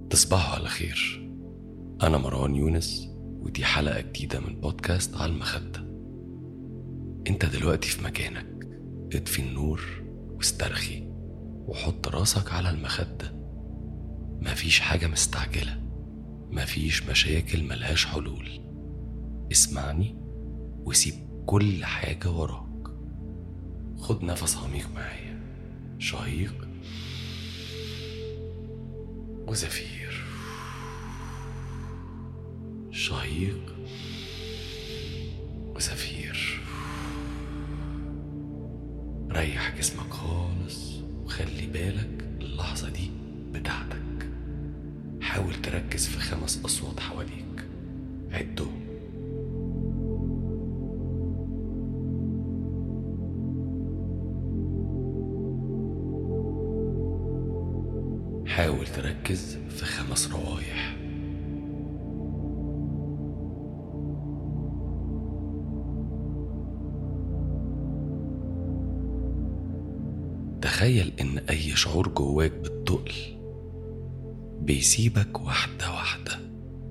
تصبحوا على خير أنا مروان يونس ودي حلقة جديدة من بودكاست على المخدة أنت دلوقتي في مكانك اطفي النور واسترخي وحط راسك على المخدة مفيش حاجة مستعجلة مفيش مشاكل ملهاش حلول اسمعني وسيب كل حاجة وراك خد نفس عميق معايا شهيق وزفير شهيق وزفير ريح جسمك خالص وخلي بالك اللحظة دي بتاعتك حاول تركز في خمس أصوات حواليك عدهم حاول تركز في خمس روايح تخيل إن أي شعور جواك بالتقل بيسيبك واحدة واحدة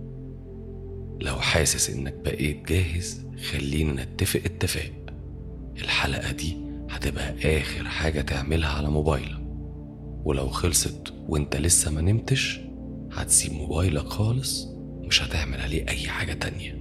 لو حاسس إنك بقيت جاهز خلينا نتفق اتفاق الحلقة دي هتبقى آخر حاجة تعملها على موبايلك ولو خلصت وانت لسه ما نمتش هتسيب موبايلك خالص ومش هتعمل عليه أي حاجة تانية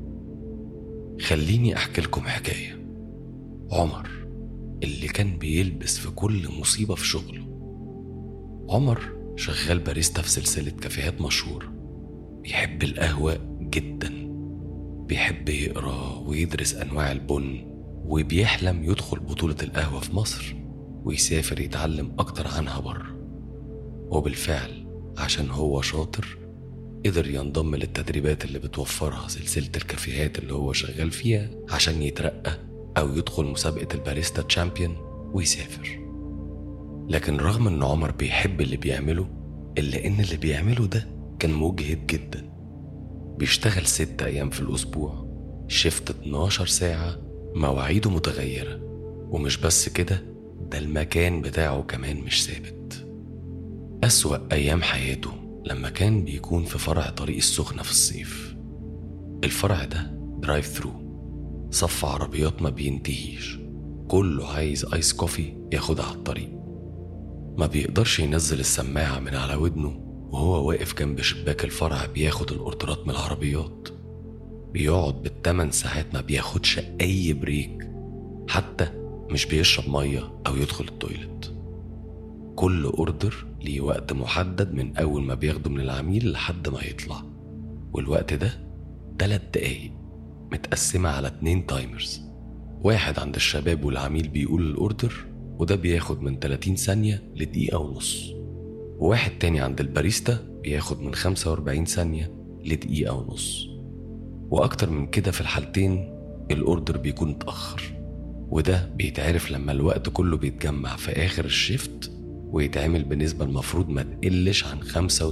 خليني أحكي لكم حكاية عمر اللي كان بيلبس في كل مصيبة في شغله عمر شغال باريستا في سلسلة كافيهات مشهورة بيحب القهوة جدا بيحب يقرا ويدرس أنواع البن وبيحلم يدخل بطولة القهوة في مصر ويسافر يتعلم أكتر عنها بره وبالفعل عشان هو شاطر قدر ينضم للتدريبات اللي بتوفرها سلسلة الكافيهات اللي هو شغال فيها عشان يترقى أو يدخل مسابقة الباريستا تشامبيون ويسافر لكن رغم إن عمر بيحب اللي بيعمله إلا إن اللي بيعمله ده كان مجهد جدا بيشتغل ست أيام في الأسبوع شفت 12 ساعة مواعيده متغيرة ومش بس كده ده المكان بتاعه كمان مش ثابت أسوأ أيام حياته لما كان بيكون في فرع طريق السخنة في الصيف الفرع ده درايف ثرو صف عربيات ما بينتهيش كله عايز آيس كوفي ياخدها على الطريق ما بيقدرش ينزل السماعة من على ودنه وهو واقف جنب شباك الفرع بياخد الأوردرات من العربيات بيقعد بالتمن ساعات ما بياخدش أي بريك حتى مش بيشرب مية أو يدخل التويلت كل أوردر ليه وقت محدد من أول ما بياخده من العميل لحد ما يطلع والوقت ده تلات دقايق متقسمة على اتنين تايمرز واحد عند الشباب والعميل بيقول الأوردر وده بياخد من 30 ثانية لدقيقة ونص وواحد تاني عند الباريستا بياخد من 45 ثانية لدقيقة ونص وأكتر من كده في الحالتين الأوردر بيكون اتأخر وده بيتعرف لما الوقت كله بيتجمع في آخر الشيفت ويتعمل بنسبة المفروض ما تقلش عن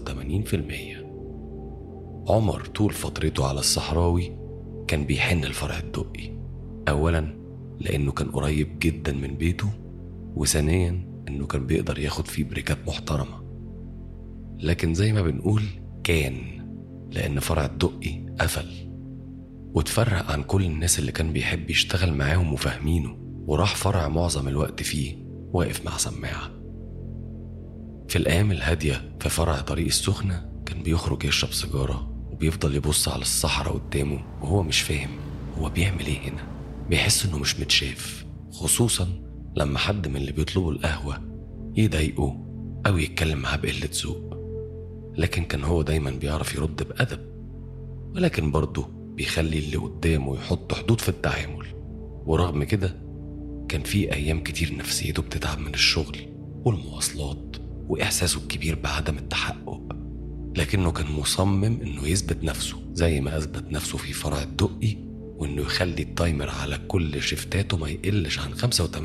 85% عمر طول فترته على الصحراوي كان بيحن الفرع الدقي أولا لأنه كان قريب جدا من بيته وثانيا إنه كان بيقدر ياخد فيه بريكات محترمة لكن زي ما بنقول كان لأن فرع الدقي قفل واتفرق عن كل الناس اللي كان بيحب يشتغل معاهم وفاهمينه وراح فرع معظم الوقت فيه واقف مع سماعة في الأيام الهادية في فرع طريق السخنة كان بيخرج يشرب سيجارة وبيفضل يبص على الصحراء قدامه وهو مش فاهم هو بيعمل ايه هنا بيحس انه مش متشاف خصوصا لما حد من اللي بيطلبوا القهوة يضايقه أو يتكلم معاه بقلة ذوق لكن كان هو دايما بيعرف يرد بأدب ولكن برضه بيخلي اللي قدامه يحط حدود في التعامل ورغم كده كان في أيام كتير نفسيته بتتعب من الشغل والمواصلات وإحساسه الكبير بعدم التحقق لكنه كان مصمم إنه يثبت نفسه زي ما أثبت نفسه في فرع الدقي وإنه يخلي التايمر على كل شفتاته ما يقلش عن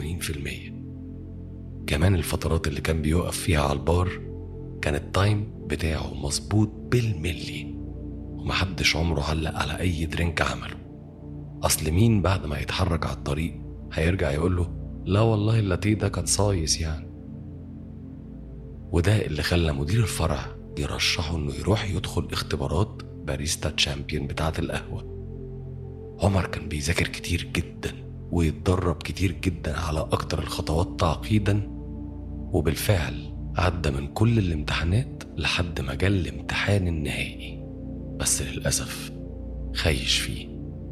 85% كمان الفترات اللي كان بيقف فيها على البار كان التايم بتاعه مظبوط بالملي ومحدش عمره علق على أي درينك عمله أصل مين بعد ما يتحرك على الطريق هيرجع يقول له لا والله اللاتيه ده كان صايص يعني وده اللي خلى مدير الفرع يرشحه إنه يروح يدخل اختبارات باريستا تشامبيون بتاعة القهوة عمر كان بيذاكر كتير جدا ويتدرب كتير جدا على أكتر الخطوات تعقيدا وبالفعل عدى من كل الامتحانات لحد ما جه الامتحان النهائي بس للأسف خيش فيه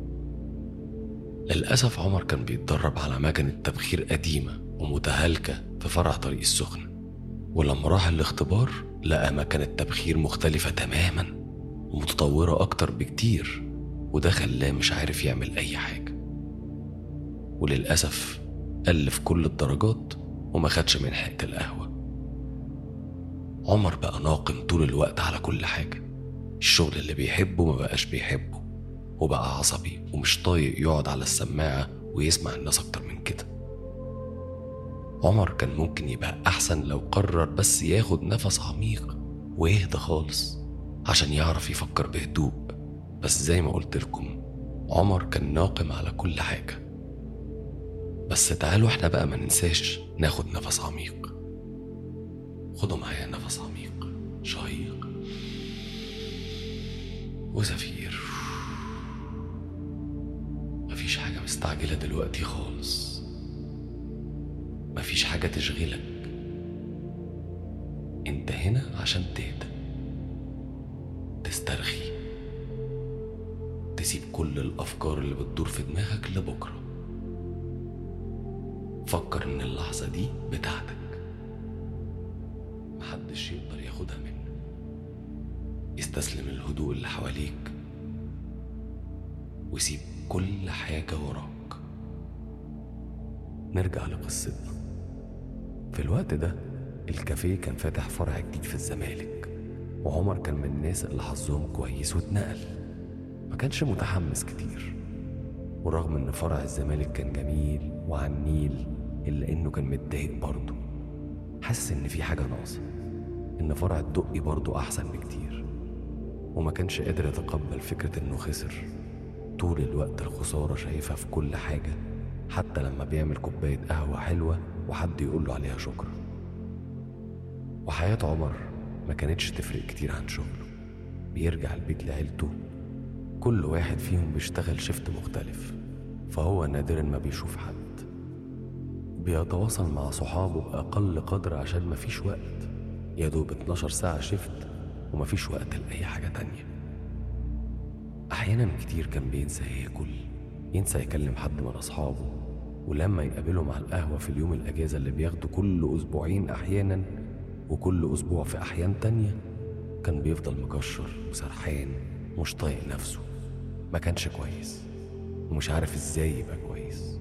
للأسف عمر كان بيتدرب على مكنة تبخير قديمة ومتهالكة في فرع طريق السخنة ولما راح الاختبار لقى مكنة تبخير مختلفة تماما ومتطورة أكتر بكتير وده خلاه مش عارف يعمل أي حاجة وللأسف قل في كل الدرجات وما خدش من حق القهوة عمر بقى ناقم طول الوقت على كل حاجة الشغل اللي بيحبه ما بقاش بيحبه وبقى عصبي ومش طايق يقعد على السماعة ويسمع الناس أكتر من كده عمر كان ممكن يبقى أحسن لو قرر بس ياخد نفس عميق ويهدى خالص عشان يعرف يفكر بهدوء بس زي ما قلت لكم عمر كان ناقم على كل حاجة بس تعالوا احنا بقى ما ننساش ناخد نفس عميق خدوا معايا نفس عميق شهيق وزفير مفيش حاجة مستعجلة دلوقتي خالص مفيش حاجة تشغلك انت هنا عشان تهدى تسترخي تسيب كل الأفكار اللي بتدور في دماغك لبكرة فكر إن اللحظة دي بتاعتك محدش يقدر ياخدها منك استسلم الهدوء اللي حواليك وسيب كل حاجة وراك نرجع لقصتنا في الوقت ده الكافيه كان فاتح فرع جديد في الزمالك وعمر كان من الناس اللي حظهم كويس واتنقل ما كانش متحمس كتير ورغم ان فرع الزمالك كان جميل وعلى النيل الا انه كان متضايق برضه حاسس ان في حاجه ناقصه ان فرع الدقي برضه احسن بكتير وما كانش قادر يتقبل فكره انه خسر طول الوقت الخساره شايفها في كل حاجه حتى لما بيعمل كوبايه قهوه حلوه وحد يقول له عليها شكرا وحياه عمر ما كانتش تفرق كتير عن شغله بيرجع البيت لعيلته كل واحد فيهم بيشتغل شفت مختلف فهو نادرا ما بيشوف حد بيتواصل مع صحابه بأقل قدر عشان مفيش وقت يا دوب 12 ساعة شفت ومفيش وقت لأي حاجة تانية أحيانا كتير كان بينسى ياكل ينسى يكلم حد من أصحابه ولما يقابلهم على القهوة في اليوم الأجازة اللي بياخده كل أسبوعين أحيانا وكل أسبوع في أحيان تانية كان بيفضل مكشر وسرحان مش طايق نفسه ما كانش كويس ومش عارف ازاي يبقى كويس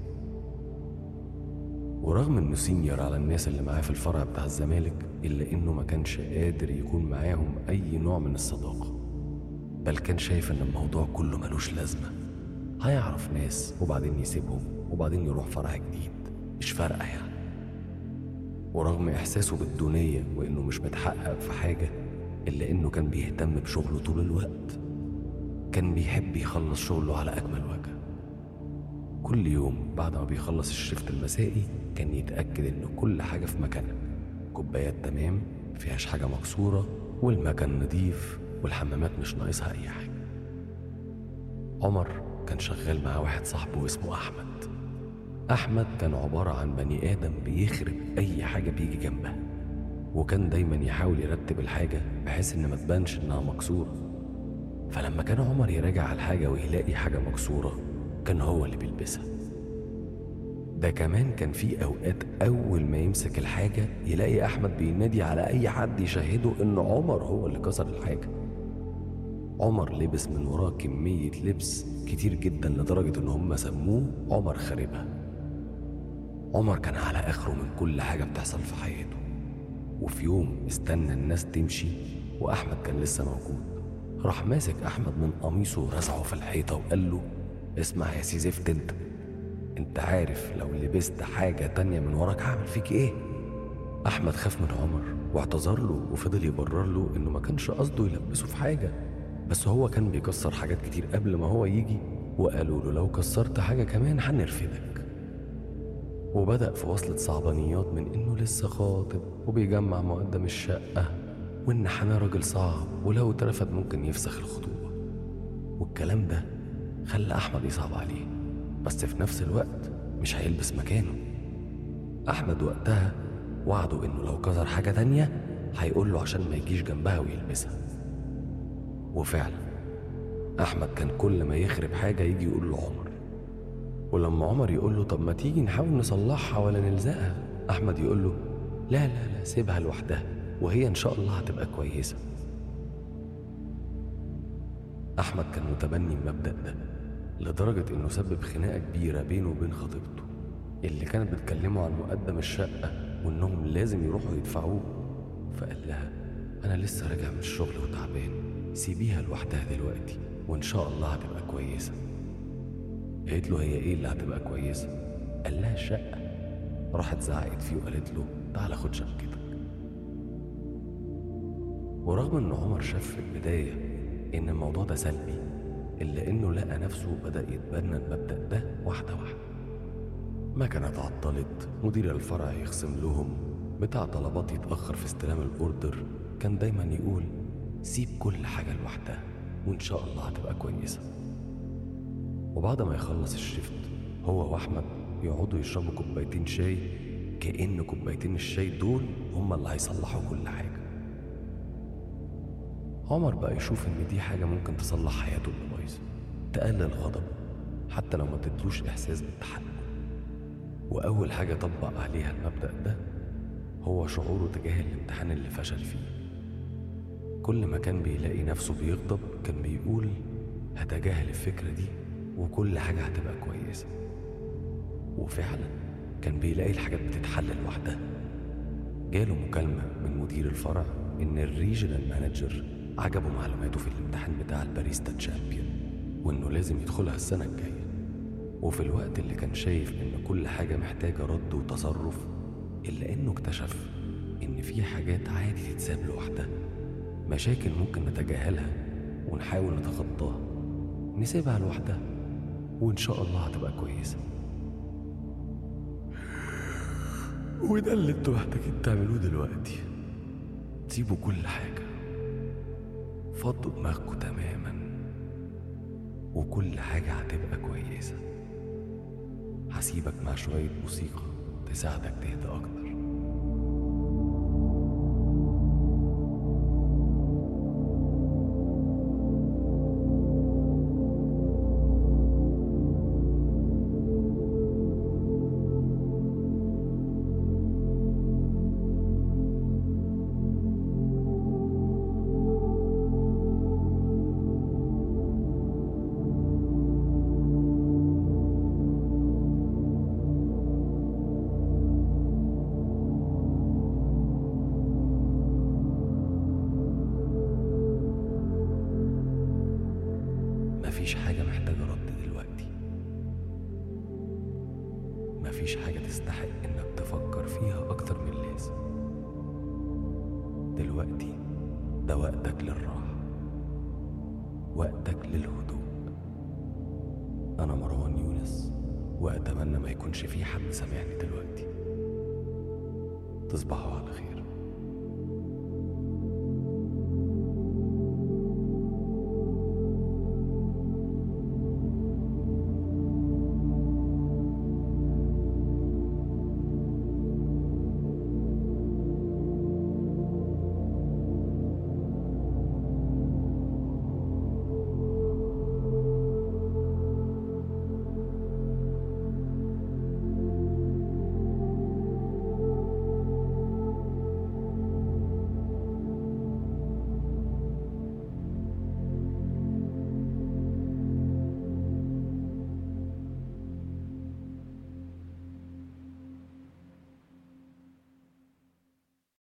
ورغم انه سينيور على الناس اللي معاه في الفرع بتاع الزمالك الا انه ما كانش قادر يكون معاهم اي نوع من الصداقة بل كان شايف ان الموضوع كله ملوش لازمة هيعرف ناس وبعدين يسيبهم وبعدين يروح فرع جديد مش فارقة يعني ورغم إحساسه بالدونية وإنه مش متحقق في حاجة إلا إنه كان بيهتم بشغله طول الوقت كان بيحب يخلص شغله على أجمل وجه كل يوم بعد ما بيخلص الشفت المسائي كان يتأكد إن كل حاجة في مكانها كوبايات تمام مفيهاش حاجة مكسورة والمكان نضيف والحمامات مش ناقصها أي حاجة عمر كان شغال مع واحد صاحبه اسمه أحمد أحمد كان عبارة عن بني آدم بيخرب أي حاجة بيجي جنبها وكان دايما يحاول يرتب الحاجة بحيث إن ما تبانش إنها مكسورة فلما كان عمر يراجع على الحاجة ويلاقي حاجة مكسورة كان هو اللي بيلبسها ده كمان كان في أوقات أول ما يمسك الحاجة يلاقي أحمد بينادي على أي حد يشهده إن عمر هو اللي كسر الحاجة عمر لبس من وراه كمية لبس كتير جدا لدرجة إن هم سموه عمر خاربها عمر كان على آخره من كل حاجة بتحصل في حياته وفي يوم استنى الناس تمشي وأحمد كان لسه موجود راح ماسك أحمد من قميصه ورزعه في الحيطة وقال له اسمع يا سي زفت انت انت عارف لو لبست حاجة تانية من وراك هعمل فيك ايه أحمد خاف من عمر واعتذر له وفضل يبرر له إنه ما كانش قصده يلبسه في حاجة بس هو كان بيكسر حاجات كتير قبل ما هو يجي وقالوا له لو كسرت حاجة كمان هنرفدك وبدأ في وصلة صعبانيات من إنه لسه خاطب وبيجمع مقدم الشقة وإن حماه راجل صعب ولو اترفد ممكن يفسخ الخطوبة والكلام ده خلى أحمد يصعب عليه بس في نفس الوقت مش هيلبس مكانه أحمد وقتها وعده إنه لو كسر حاجة تانية هيقول له عشان ما يجيش جنبها ويلبسها وفعلا أحمد كان كل ما يخرب حاجة يجي يقول له عمر ولما عمر يقول له طب ما تيجي نحاول نصلحها ولا نلزقها أحمد يقول له لا لا لا سيبها لوحدها وهي إن شاء الله هتبقى كويسة أحمد كان متبني المبدأ ده لدرجة إنه سبب خناقة كبيرة بينه وبين خطيبته اللي كانت بتكلمه عن مقدم الشقة وإنهم لازم يروحوا يدفعوه فقال لها أنا لسه راجع من الشغل وتعبان سيبيها لوحدها دلوقتي وإن شاء الله هتبقى كويسة قالت له هي إيه اللي هتبقى كويسة قال لها الشقة راحت زعقت فيه وقالت له تعالى خد شبكتك ورغم ان عمر شاف في البداية ان الموضوع ده سلبي الا انه لقى نفسه بدأ يتبنى المبدأ ده واحدة واحدة مكنة اتعطلت مدير الفرع يخصم لهم بتاع طلبات يتأخر في استلام الأوردر كان دايما يقول سيب كل حاجة لوحدها وإن شاء الله هتبقى كويسة وبعد ما يخلص الشفت هو وأحمد يقعدوا يشربوا كوبايتين شاي كأن كوبايتين الشاي دول هما اللي هيصلحوا كل حاجة عمر بقى يشوف إن دي حاجة ممكن تصلح حياته اللي بايظة تقلل غضبه حتى لو ما تدلوش إحساس بالتحكم وأول حاجة طبق عليها المبدأ ده هو شعوره تجاه الامتحان اللي فشل فيه كل ما كان بيلاقي نفسه بيغضب كان بيقول هتجاهل الفكرة دي وكل حاجة هتبقى كويسة وفعلا كان بيلاقي الحاجات بتتحل لوحدها جاله مكالمة من مدير الفرع إن الريجنال مانجر عجبه معلوماته في الامتحان بتاع الباريستا تشامبيون وإنه لازم يدخلها السنة الجاية وفي الوقت اللي كان شايف إن كل حاجة محتاجة رد وتصرف إلا إنه اكتشف إن في حاجات عادي تتساب لوحدها مشاكل ممكن نتجاهلها ونحاول نتخطاها نسيبها لوحدها وإن شاء الله هتبقى كويسة وده اللي انتوا محتاجين تعملوه دلوقتي تسيبوا كل حاجة فضوا دماغكم تماما وكل حاجة هتبقى كويسة هسيبك مع شوية موسيقى تساعدك تهدى أكتر مفيش حاجة محتاجة رد دلوقتي مفيش حاجة تستحق إنك تفكر فيها أكتر من اللازم دلوقتي ده وقتك للراحة وقتك للهدوء أنا مروان يونس وأتمنى ما يكونش في حد سامعني دلوقتي تصبحوا على خير